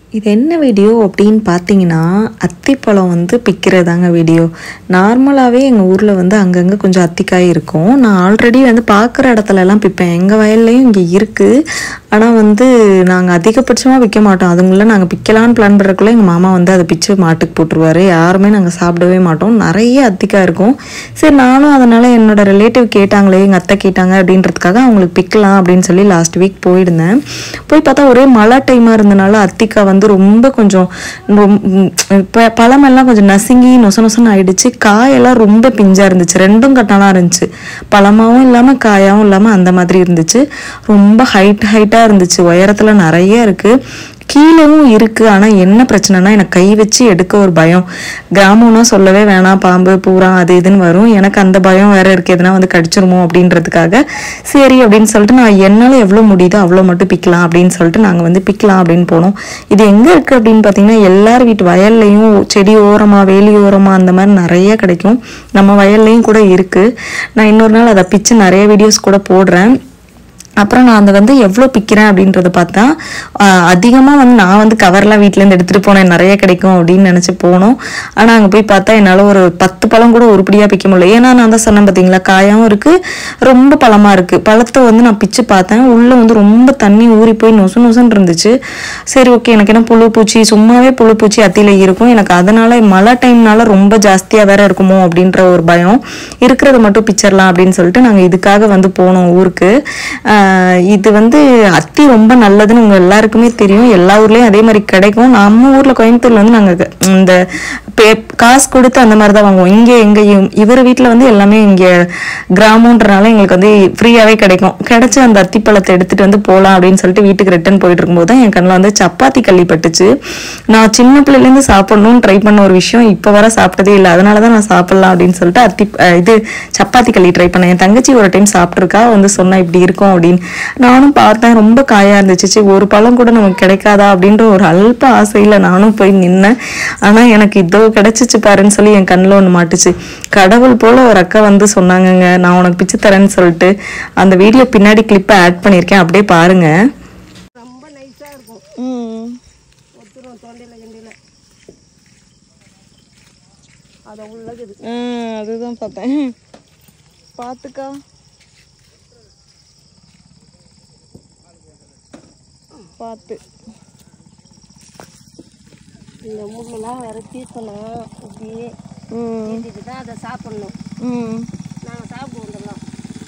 இது என்ன வீடியோ அப்படின்னு பார்த்தீங்கன்னா அத்திப்பழம் வந்து பிக்கிறதாங்க வீடியோ நார்மலாகவே எங்கள் ஊரில் வந்து அங்கங்கே கொஞ்சம் அத்திக்காய் இருக்கும் நான் ஆல்ரெடி வந்து பார்க்குற இடத்துலலாம் பிப்பேன் எங்கள் வயல்லையும் இங்கே இருக்குது ஆனால் வந்து நாங்கள் அதிகபட்சமாக விற்க மாட்டோம் அதுங்குள்ள நாங்கள் பிக்கலான்னு பிளான் பண்ணுறக்குள்ள எங்கள் மாமா வந்து அதை பிச்சு மாட்டுக்கு போட்டுருவாரு யாருமே நாங்கள் சாப்பிடவே மாட்டோம் நிறைய அத்திக்காய் இருக்கும் சரி நானும் அதனால் என்னோட ரிலேட்டிவ் கேட்டாங்களே எங்கள் அத்தை கேட்டாங்க அப்படின்றதுக்காக அவங்களுக்கு பிக்கலாம் அப்படின்னு சொல்லி லாஸ்ட் வீக் போயிருந்தேன் போய் பார்த்தா ஒரே மழை டைமாக இருந்தனால அத்திக்காய் வந்து ரொம்ப கொஞ்சம் ரொம்- ம், இப்ப பழமெல்லாம் கொஞ்சம் நசுங்கி நொச நொசன்னு ஆயிடுச்சு காயெல்லாம் ரொம்ப பிஞ்சா இருந்துச்சு ரெண்டும் கட்டாலாம் இருந்துச்சு பழமாவும் இல்லாமல் காயாவும் இல்லாமல் அந்த மாதிரி இருந்துச்சு ரொம்ப ஹைட் ஹைட்டாக இருந்துச்சு உயரத்துல நிறைய இருக்கு கீழேவும் இருக்கு ஆனா என்ன பிரச்சனைனா எனக்கு கை வச்சு எடுக்க ஒரு பயம் கிராமம்னா சொல்லவே வேணாம் பாம்பு பூரா அது இதுன்னு வரும் எனக்கு அந்த பயம் வேற இருக்கு எதுனா வந்து கடிச்சிருமோ அப்படின்றதுக்காக சரி அப்படின்னு சொல்லிட்டு நான் என்னால எவ்வளவு முடியுதோ அவ்வளவு மட்டும் பிக்கலாம் அப்படின்னு சொல்லிட்டு நாங்க வந்து பிக்கலாம் அப்படின்னு போனோம் இது எங்க இருக்கு அப்படின்னு பாத்தீங்கன்னா எல்லார் வீட்டு வயல்லையும் செடி ஓரமா வேலி ஓரமா அந்த மாதிரி நிறைய கிடைக்கும் நம்ம வயல்லையும் கூட இருக்கு நான் இன்னொரு நாள் அதை பிச்சு நிறைய வீடியோஸ் கூட போடுறேன் அப்புறம் நான் அந்த வந்து எவ்வளோ பிக்கிறேன் அப்படின்றத பார்த்தா அதிகமாக வந்து நான் வந்து கவர்லாம் வீட்டிலேருந்து எடுத்துகிட்டு போனேன் நிறைய கிடைக்கும் அப்படின்னு நினச்சி போனோம் ஆனால் அங்கே போய் பார்த்தா என்னால் ஒரு பத்து பழம் கூட உருப்படியாக பிக்க முடியல ஏன்னா நான் தான் சொன்னேன் பார்த்தீங்களா காயாவும் இருக்குது ரொம்ப பழமாக இருக்குது பழத்தை வந்து நான் பிச்சு பார்த்தேன் உள்ளே வந்து ரொம்ப தண்ணி ஊறி போய் நொசு நொசுன்னு இருந்துச்சு சரி ஓகே எனக்கு என்ன புழு பூச்சி சும்மாவே புழு பூச்சி அத்தியில் இருக்கும் எனக்கு அதனால மழை டைம்னால ரொம்ப ஜாஸ்தியாக வேற இருக்குமோ அப்படின்ற ஒரு பயம் இருக்கிறத மட்டும் பிச்சிடலாம் அப்படின்னு சொல்லிட்டு நாங்கள் இதுக்காக வந்து போனோம் ஊருக்கு ஆஹ் இது வந்து அத்தி ரொம்ப நல்லதுன்னு உங்க எல்லாருக்குமே தெரியும் எல்லா ஊர்லயும் அதே மாதிரி கிடைக்கும் நம்ம ஊர்ல கோயம்புத்தூர்ல வந்து நாங்க இந்த பே- காசு கொடுத்து அந்த மாதிரி தான் வாங்குவோம் இங்கே எங்க இவ- இவர் வீட்ல வந்து எல்லாமே இங்க கிராமன்றனால எங்களுக்கு வந்து ஃப்ரீயாவே கிடைக்கும் கிடைச்ச அந்த அத்திப்பழத்தை எடுத்துட்டு வந்து போலாம் அப்படின்னு சொல்லிட்டு வீட்டுக்கு ரிட்டர்ன் போயிட்டு இருக்கும்போது தான் என் கண்ணில் வந்து சப்பாத்தி கள்ளி பட்டுச்சு நான் சின்ன பிள்ளையில இருந்து சாப்பிடணும்னு ட்ரை பண்ண ஒரு விஷயம் இப்போ வர சாப்பிட்டதே இல்லை அதனால தான் நான் சாப்பிடலாம் அப்படின்னு சொல்லிட்டு அத்தி அஹ் இது சப்பாத்தி களி ட்ரை பண்ணேன் என் தங்கச்சி ஒரு டைம் சாப்பிட்ருக்கா வந்து சொன்னா இப்படி இருக்கும் அப்படின்னு நானும் பார்த்தேன் ரொம்ப காயா இருந்துச்சு சரி, ஒரு பழம் கூட நமக்கு கிடைக்காதா அப்படின்ற ஒரு அல்ப ஆசையில நானும் போய் நின்னேன் ஆனா எனக்கு இதோ கிடைச்சிச்சு பாருன்னு சொல்லி என் கண்ணில் ஒன்று மாட்டுச்சு கடவுள் போல ஒரு அக்கா வந்து சொன்னாங்கங்க நான் உனக்கு பிச்சு தரேன்னு சொல்லிட்டு அந்த வீடியோ பின்னாடி கிளிப்பை ஆட் பண்ணியிருக்கேன் அப்படியே பாருங்க ரொம்ப நைஸாக இருக்கும் ஒத்துரும் தொண்டையில் கிண்டையில் அதை உள்ளது அதுதான் பார்த்தேன் பார்த்துக்கா பார்த்து இந்த முள்ளெல்லாம் வேற தீர்க்கணும் அப்படியே தீர்த்திட்டு தான் அதை சாப்பிடணும் ம் நாங்கள் சாப்பிட்டு வந்துடலாம்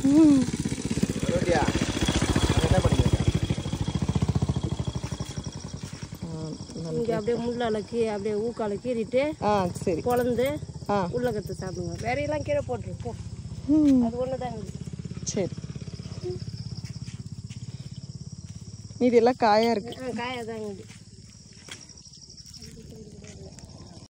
இங்கே அப்படியே முள்ளால கீ அப்படியே ஊக்கால கீறிட்டு ஆ சரி குழந்து ஆ உள்ள கற்று சாப்பிடுங்க வேறையெல்லாம் கீழே போட்டுரு போ அது ஒன்று தான் சரி மீதி எல்லாம் காயா இருக்கு காயாக தான் இருக்குது